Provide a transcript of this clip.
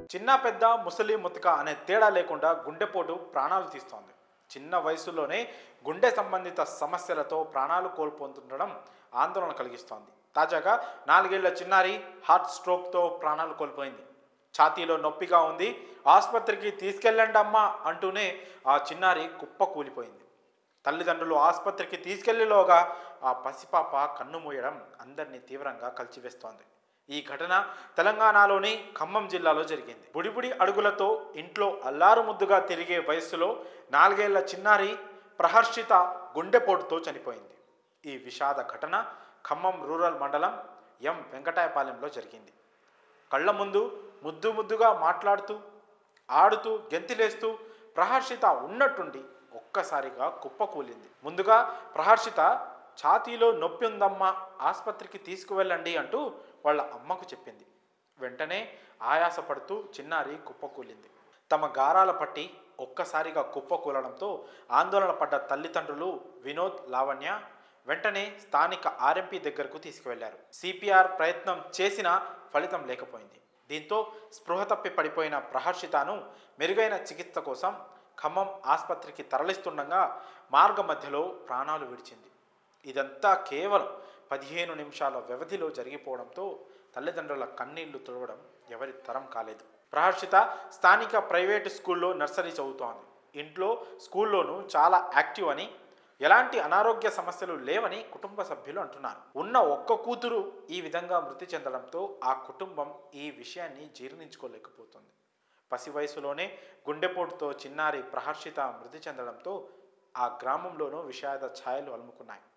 చిన్న పెద్ద ముసలి ముతక అనే తేడా లేకుండా గుండెపోటు ప్రాణాలు తీస్తోంది చిన్న వయసులోనే గుండె సంబంధిత సమస్యలతో ప్రాణాలు కోల్పోతుండడం ఆందోళన కలిగిస్తోంది తాజాగా నాలుగేళ్ల చిన్నారి హార్ట్ స్ట్రోక్తో ప్రాణాలు కోల్పోయింది ఛాతీలో నొప్పిగా ఉంది ఆసుపత్రికి తీసుకెళ్ళండి అమ్మా అంటూనే ఆ చిన్నారి కుప్ప కూలిపోయింది తల్లిదండ్రులు ఆసుపత్రికి తీసుకెళ్లేలోగా ఆ పసిపాప కన్ను మూయడం అందరినీ తీవ్రంగా కలిచివేస్తోంది ఈ ఘటన తెలంగాణలోని ఖమ్మం జిల్లాలో జరిగింది బుడిబుడి అడుగులతో ఇంట్లో అల్లారు ముద్దుగా తిరిగే వయస్సులో నాలుగేళ్ల చిన్నారి ప్రహర్షిత గుండెపోటుతో చనిపోయింది ఈ విషాద ఘటన ఖమ్మం రూరల్ మండలం ఎం వెంకటాయపాలెంలో జరిగింది కళ్ళ ముందు ముద్దు ముద్దుగా మాట్లాడుతూ ఆడుతూ గెంతిలేస్తూ ప్రహర్షిత ఉన్నట్టుండి ఒక్కసారిగా కుప్పకూలింది ముందుగా ప్రహర్షిత ఛాతీలో నొప్పి ఉందమ్మా ఆసుపత్రికి తీసుకువెళ్ళండి అంటూ వాళ్ళ అమ్మకు చెప్పింది వెంటనే ఆయాసపడుతూ చిన్నారి కుప్పకూలింది తమ గారాల పట్టి ఒక్కసారిగా కుప్పకూలడంతో ఆందోళన పడ్డ తల్లిదండ్రులు వినోద్ లావణ్య వెంటనే స్థానిక ఆర్ఎంపీ దగ్గరకు తీసుకువెళ్లారు సిపిఆర్ ప్రయత్నం చేసినా ఫలితం లేకపోయింది దీంతో స్పృహ తప్పి పడిపోయిన ప్రహర్షితాను మెరుగైన చికిత్స కోసం ఖమ్మం ఆసుపత్రికి తరలిస్తుండగా మార్గ మధ్యలో ప్రాణాలు విడిచింది ఇదంతా కేవలం పదిహేను నిమిషాల వ్యవధిలో జరిగిపోవడంతో తల్లిదండ్రుల కన్నీళ్లు తుడవడం ఎవరి తరం కాలేదు ప్రహర్షిత స్థానిక ప్రైవేటు స్కూల్లో నర్సరీ చదువుతోంది ఇంట్లో స్కూల్లోనూ చాలా యాక్టివ్ అని ఎలాంటి అనారోగ్య సమస్యలు లేవని కుటుంబ సభ్యులు అంటున్నారు ఉన్న ఒక్క కూతురు ఈ విధంగా మృతి చెందడంతో ఆ కుటుంబం ఈ విషయాన్ని జీర్ణించుకోలేకపోతుంది పసి వయసులోనే గుండెపోటుతో చిన్నారి ప్రహర్షిత మృతి చెందడంతో ఆ గ్రామంలోనూ విషాద ఛాయలు అలుముకున్నాయి